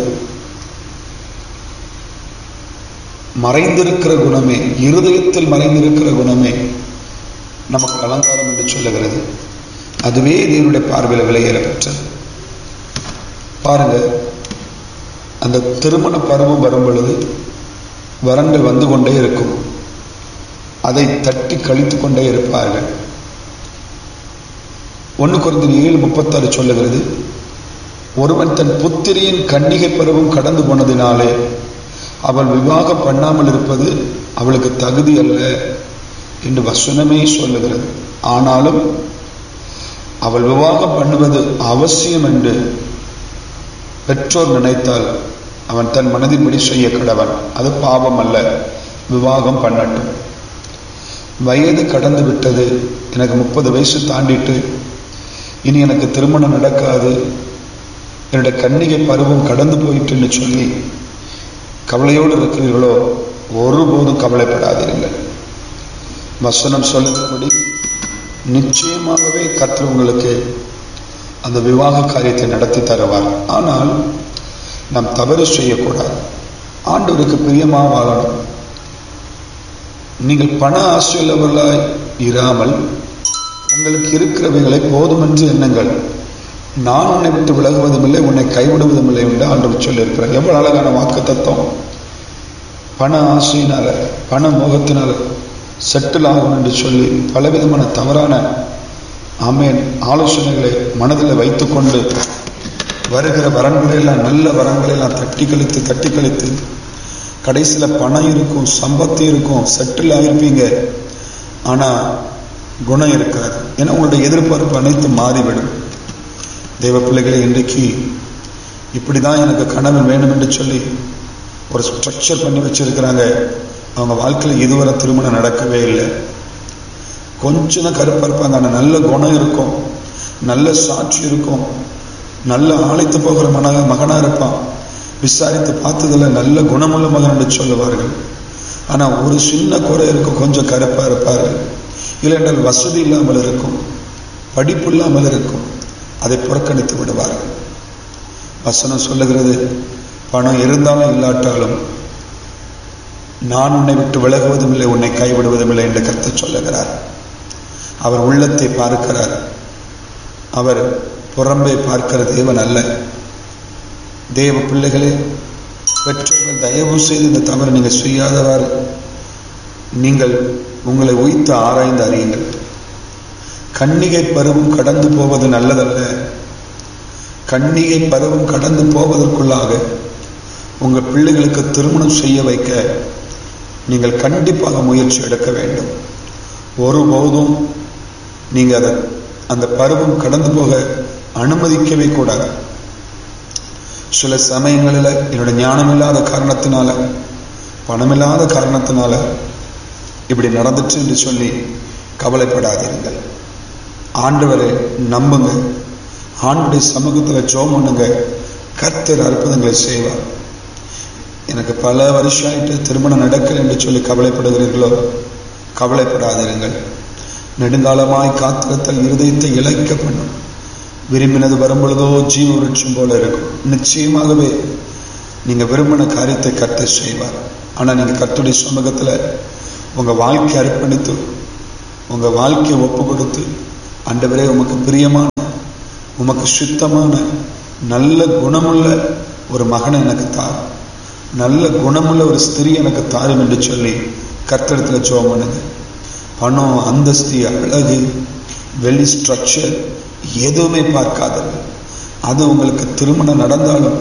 மறைந்திருக்கிற குணமே இருதயத்தில் மறைந்திருக்கிற குணமே நமக்கு அலங்காரம் என்று சொல்லுகிறது அதுவே தேவனுடைய பார்வையில் விலையேற பெற்றது பாருங்க அந்த திருமண பருவம் வரும் பொழுது வரங்கள் வந்து கொண்டே இருக்கும் அதை தட்டி கழித்து கொண்டே இருப்பார்கள் ஒன்று குறைந்த ஏழு முப்பத்தாறு சொல்லுகிறது ஒருவன் தன் புத்திரியின் கன்னிகை பருவம் கடந்து போனதினாலே அவள் விவாகம் பண்ணாமல் இருப்பது அவளுக்கு தகுதி அல்ல என்று வசனமே சொல்லுகிறது ஆனாலும் அவள் விவாகம் பண்ணுவது அவசியம் என்று பெற்றோர் நினைத்தால் அவன் தன் மனதின்படி செய்ய கடவன் அது பாவம் அல்ல விவாகம் பண்ணட்டும் வயது கடந்து விட்டது எனக்கு முப்பது வயசு தாண்டிட்டு இனி எனக்கு திருமணம் நடக்காது என்னுடைய கன்னிகை பருவம் கடந்து போயிட்டுன்னு சொல்லி கவலையோடு இருக்கிறீர்களோ ஒருபோதும் கவலைப்படாதீர்கள் வசனம் சொல்லுகிறபடி நிச்சயமாகவே கர்த்தர் உங்களுக்கு அந்த விவாக காரியத்தை நடத்தி தருவார் ஆனால் நாம் தவறு செய்யக்கூடாது ஆண்டவருக்கு பிரியமா வாழணும் நீங்கள் பண ஆசையுள்ளவர்களாய் இராமல் உங்களுக்கு இருக்கிறவைகளை போதுமென்று எண்ணுங்கள் நான் உன்னை விட்டு விலகுவதும் இல்லை உன்னை கைவிடுவதும் இல்லை என்று ஆண்டவர் சொல்லியிருக்கிறார் எவ்வளவு அழகான வாக்கு தத்துவம் பண ஆசையினால பண மோகத்தினால செட்டில் ஆகும் என்று சொல்லி பலவிதமான தவறான ஆமேன் ஆலோசனைகளை மனதில் வைத்துக்கொண்டு வருகிற வரன்களை எல்லாம் நல்ல வரன்களை எல்லாம் தட்டி கழித்து தட்டி கழித்து கடைசியில் பணம் இருக்கும் சம்பத்து இருக்கும் செட்டில் ஆயிருப்பீங்க ஆனா குணம் இருக்காது ஏன்னா உங்களுடைய எதிர்பார்ப்பு அனைத்தும் மாறிவிடும் தெய்வ பிள்ளைகளை இன்றைக்கு இப்படிதான் எனக்கு கணவன் வேணும் என்று சொல்லி ஒரு ஸ்ட்ரக்சர் பண்ணி வச்சிருக்கிறாங்க அவங்க வாழ்க்கையில் இதுவரை திருமணம் நடக்கவே இல்லை கொஞ்சம் தான் கருப்பா இருப்பாங்க ஆனா நல்ல குணம் இருக்கும் நல்ல சாட்சி இருக்கும் நல்ல ஆழைத்து போகிற மன மகனா இருப்பான் விசாரித்து பார்த்ததுல நல்ல குணமுள்ள மகன் என்று சொல்லுவார்கள் ஆனா ஒரு சின்ன குறை இருக்கும் கொஞ்சம் கருப்பா இருப்பார்கள் இல்லைன்றால் வசதி இல்லாமல் இருக்கும் படிப்பு இல்லாமல் இருக்கும் அதை புறக்கணித்து விடுவார்கள் வசனம் சொல்லுகிறது பணம் இருந்தாலும் இல்லாட்டாலும் நான் உன்னை விட்டு விலகுவதும் இல்லை உன்னை கைவிடுவதும் இல்லை என்று கருத்து சொல்லுகிறார் அவர் உள்ளத்தை பார்க்கிறார் அவர் புறம்பை பார்க்கிற தேவன் அல்ல தேவ பிள்ளைகளே பெற்றோர்கள் தயவு செய்து இந்த தவறு நீங்கள் செய்யாதவாறு நீங்கள் உங்களை உய்த்து ஆராய்ந்து அறியுங்கள் கன்னிகை பருவம் கடந்து போவது நல்லதல்ல கன்னிகை பருவம் கடந்து போவதற்குள்ளாக உங்க பிள்ளைகளுக்கு திருமணம் செய்ய வைக்க நீங்கள் கண்டிப்பாக முயற்சி எடுக்க வேண்டும் ஒருபோதும் நீங்க அதை அந்த பருவம் கடந்து போக அனுமதிக்கவே கூடாது சில சமயங்களில் என்னோட ஞானம் இல்லாத காரணத்தினால பணமில்லாத காரணத்தினால இப்படி நடந்துச்சு என்று சொல்லி கவலைப்படாதீர்கள் ஆண்டவரை நம்புங்க ஆண்டுடைய சமூகத்தில் ஜோம் பண்ணுங்க கர்த்தர் அற்புதங்களை செய்வார் எனக்கு பல வருஷம் ஆயிட்டு திருமணம் நடக்கல என்று சொல்லி கவலைப்படுகிறீர்களோ கவலைப்படாதீர்கள் நெடுங்காலமாய் காத்திருத்தல் இருதயத்தை இழைக்க பண்ணும் விரும்பினது வரும்பொழுதோ ஜீவ விருட்சம் போல இருக்கும் நிச்சயமாகவே நீங்க விரும்பின காரியத்தை கர்த்தர் செய்வார் ஆனா நீங்க கர்த்தருடைய சமூகத்துல உங்க வாழ்க்கை அர்ப்பணித்து உங்க வாழ்க்கையை ஒப்பு கொடுத்து ஆண்டவரே உமக்கு பிரியமான உமக்கு சுத்தமான நல்ல குணமுள்ள ஒரு மகனை எனக்கு தார் நல்ல குணமுள்ள ஒரு ஸ்திரீ எனக்கு தாரும் என்று சொல்லி கர்த்தடத்துல ஜோம் பண்ணுங்க பணம் அந்தஸ்து அழகு வெளி ஸ்ட்ரக்சர் எதுவுமே பார்க்காதது அது உங்களுக்கு திருமணம் நடந்தாலும்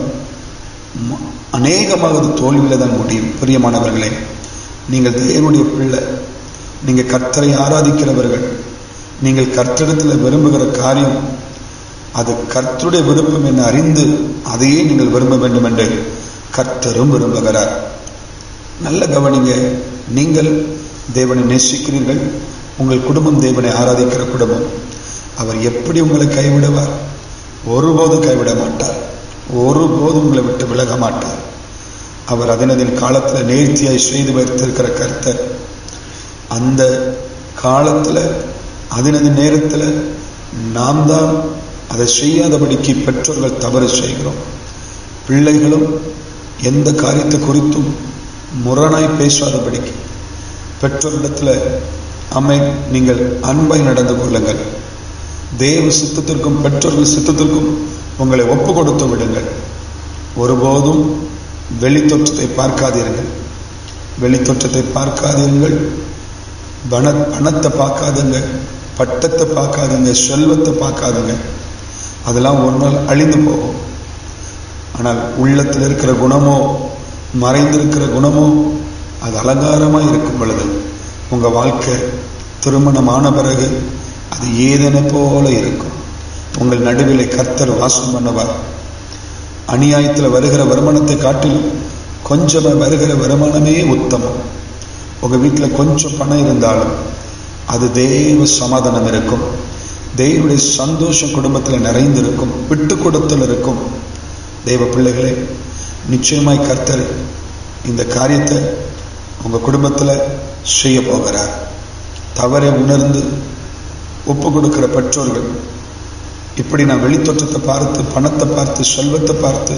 ம- அநேகமாக அது தோல்வியில தான் முடியும் பிரியமானவர்களே நீங்கள் தேவனுடைய பிள்ளை நீங்க கர்த்தரை ஆராதிக்கிறவர்கள் நீங்கள் கர்த்தரிடத்தில் விரும்புகிற காரியம் அது கர்த்தருடைய விருப்பம் என்று அறிந்து அதையே நீங்கள் விரும்ப வேண்டும் என்று கர்த்தரும் விரும்புகிறார் நல்ல கவனிங்க நீங்கள் தேவனை நேசிக்கிறீர்கள் உங்கள் குடும்பம் தேவனை ஆராதிக்கிற குடும்பம் அவர் எப்படி உங்களை கைவிடுவார் ஒருபோதும் கைவிட மாட்டார் ஒருபோதும் உங்களை விட்டு விலக மாட்டார் அவர் அதனதின் காலத்தில் நேர்த்தியாய் செய்து வைத்திருக்கிற கர்த்தர் அந்த காலத்துல அதனது நேரத்துல நாம் தான் அதை செய்யாதபடிக்கு பெற்றோர்கள் தவறு செய்கிறோம் பிள்ளைகளும் எந்த காரியத்தை குறித்தும் முரணாய் பேசாதபடிக்கு பெற்றோரிடத்துல அம்மை நீங்கள் அன்பாய் நடந்து கொள்ளுங்கள் தேவ சித்தத்திற்கும் பெற்றோர்கள் சித்தத்திற்கும் உங்களை ஒப்பு கொடுத்து விடுங்கள் ஒருபோதும் வெளித்தோற்றத்தை பார்க்காதீர்கள் வெளித்தோற்றத்தை பார்க்காதீர்கள் பண பணத்தை பார்க்காதுங்க பட்டத்தை பார்க்காதுங்க செல்வத்தை பார்க்காதுங்க அதெல்லாம் ஒரு நாள் அழிந்து போகும் ஆனால் உள்ளத்தில் இருக்கிற குணமோ மறைந்திருக்கிற குணமோ அது அலங்காரமா இருக்கும் பொழுது உங்க வாழ்க்கை திருமணமான பிறகு அது ஏதென போல இருக்கும் உங்கள் நடுவிலே கர்த்தர் வாசம் பண்ணுவார் அநியாயத்தில் வருகிற வருமானத்தை காட்டிலும் கொஞ்சமா வருகிற வருமானமே உத்தமம் உங்க வீட்டுல கொஞ்சம் பணம் இருந்தாலும் அது தெய்வ சமாதானம் இருக்கும் தெய்வனுடைய சந்தோஷம் குடும்பத்துல நிறைந்திருக்கும் விட்டு கொடுத்தல் இருக்கும் தெய்வ பிள்ளைகளே நிச்சயமாய் கர்த்தர் இந்த காரியத்தை உங்க குடும்பத்துல செய்ய போகிறார் தவறை உணர்ந்து ஒப்பு கொடுக்கிற பெற்றோர்கள் இப்படி நான் வெளித்தோற்றத்தை பார்த்து பணத்தை பார்த்து செல்வத்தை பார்த்து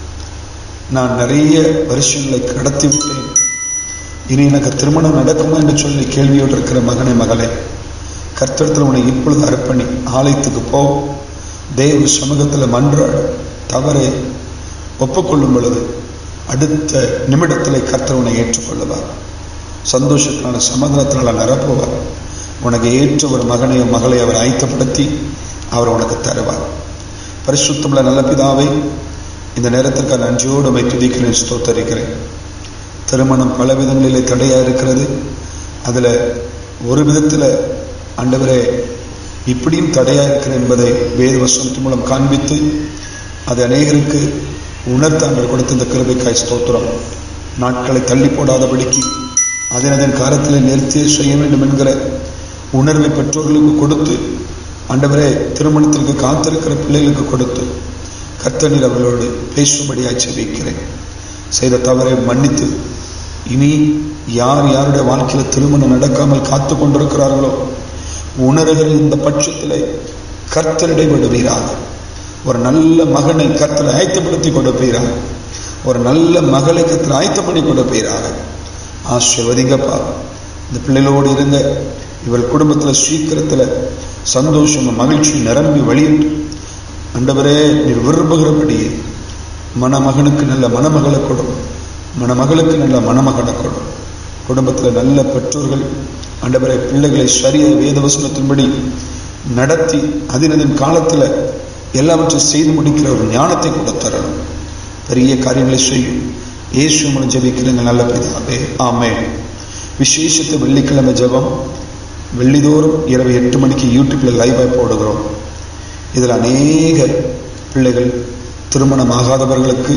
நான் நிறைய வருஷங்களை கடத்தி விட்டேன் இனி எனக்கு திருமணம் நடக்குமா என்று சொல்லி கேள்வியோடு இருக்கிற மகனை மகளே கர்த்தரத்தில் உன்னை இப்பொழுது அர்ப்பணி ஆலயத்துக்கு போ தேவ சமூகத்தில் மன்றாடு தவறை ஒப்புக்கொள்ளும் பொழுது அடுத்த நிமிடத்தில் கர்த்தர் உன்னை ஏற்றுக்கொள்ளுவார் சந்தோஷத்தினால சமாதானத்தினால நிரப்புவார் உனக்கு ஏற்ற ஒரு மகனையோ மகளை அவர் ஆயத்தப்படுத்தி அவர் உனக்கு தருவார் பரிசுத்தமுள்ள நல்ல பிதாவை இந்த நேரத்திற்கு நன்றியோடு உமை துதிக்கிறேன் ஸ்தோத்தரிக்கிறேன் திருமணம் பல விதங்களிலே தடையா இருக்கிறது அதுல ஒரு விதத்துல ஆண்டவரே இப்படியும் தடையா இருக்கிற என்பதை வேத வசனத்தின் மூலம் காண்பித்து அது அநேகருக்கு உணர்த்த ஆண்டவர் கொடுத்த இந்த கிருபைக்காய் ஸ்தோத்திரம் நாட்களை தள்ளி போடாதபடிக்கு அதன் அதன் காலத்தில் நிறுத்தியே செய்ய வேண்டும் என்கிற உணர்வை பெற்றோர்களுக்கு கொடுத்து ஆண்டவரே திருமணத்திற்கு காத்திருக்கிற பிள்ளைகளுக்கு கொடுத்து கர்த்தனீர் அவர்களோடு பேசும்படியாய் செபிக்கிறேன் செய்த தவறை மன்னித்து இனி யார் யாருடைய வாழ்க்கையில திருமணம் நடக்காமல் காத்து கொண்டிருக்கிறார்களோ உணர்கிற இந்த பட்சத்திலே கர்த்தரிடை விடுவீராக ஒரு நல்ல மகனை கர்த்தரை ஆயத்தப்படுத்தி கொடுப்பீராக ஒரு நல்ல மகளை கர்த்தர் ஆயத்தம் பண்ணி கொடுப்பீராக ஆசிர்வதிங்கப்பா இந்த பிள்ளைகளோடு இருங்க இவள் குடும்பத்துல சீக்கிரத்துல சந்தோஷம் மகிழ்ச்சி நிரம்பி வழியிட்டு ஆண்டவரே நீர் விரும்புகிறபடியே மணமகனுக்கு நல்ல மணமகளை கொடும் மணமகளுக்கு நல்ல மணமகனை கொடும் குடும்பத்தில் நல்ல பெற்றோர்கள் ஆண்டவரை பிள்ளைகளை சரியா வேதவசனத்தின்படி நடத்தி அதினதின் காலத்தில் எல்லாவற்றையும் செய்து முடிக்கிற ஒரு ஞானத்தை கூட தரணும் பெரிய காரியங்களை செய்யும் இயேசு மூலம் ஜெபிக்கிறங்க நல்ல பிதாவே ஆமே விசேஷத்தை வெள்ளிக்கிழமை ஜெபம் வெள்ளிதோறும் இரவு எட்டு மணிக்கு யூடியூப்ல லைவாக போடுகிறோம் இதில் அநேக பிள்ளைகள் திருமணம் ஆகாதவர்களுக்கு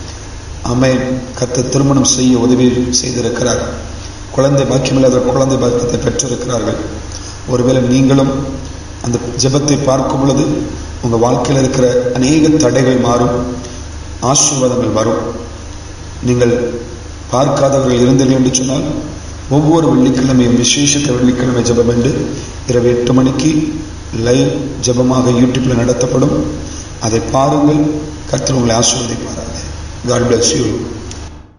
அம்மை கத்த திருமணம் செய்ய உதவி செய்திருக்கிறார் குழந்தை பாக்கியமில்லாத குழந்தை பாக்கியத்தை பெற்றிருக்கிறார்கள் ஒருவேளை நீங்களும் அந்த ஜெபத்தை பார்க்கும் பொழுது உங்க வாழ்க்கையில் இருக்கிற அநேக தடைகள் மாறும் ஆசீர்வாதங்கள் வரும் நீங்கள் பார்க்காதவர்கள் இருந்தீர்கள் என்று சொன்னால் ஒவ்வொரு வெள்ளிக்கிழமையும் விசேஷத்தை வெள்ளிக்கிழமை ஜெபம் என்று இரவு எட்டு மணிக்கு லைவ் ஜெபமாக யூடியூப்ல நடத்தப்படும் அதை பாருங்கள் கர்த்தர் உங்களை ஆசீர்வதிப்பாராக காட் பிளஸ் யூ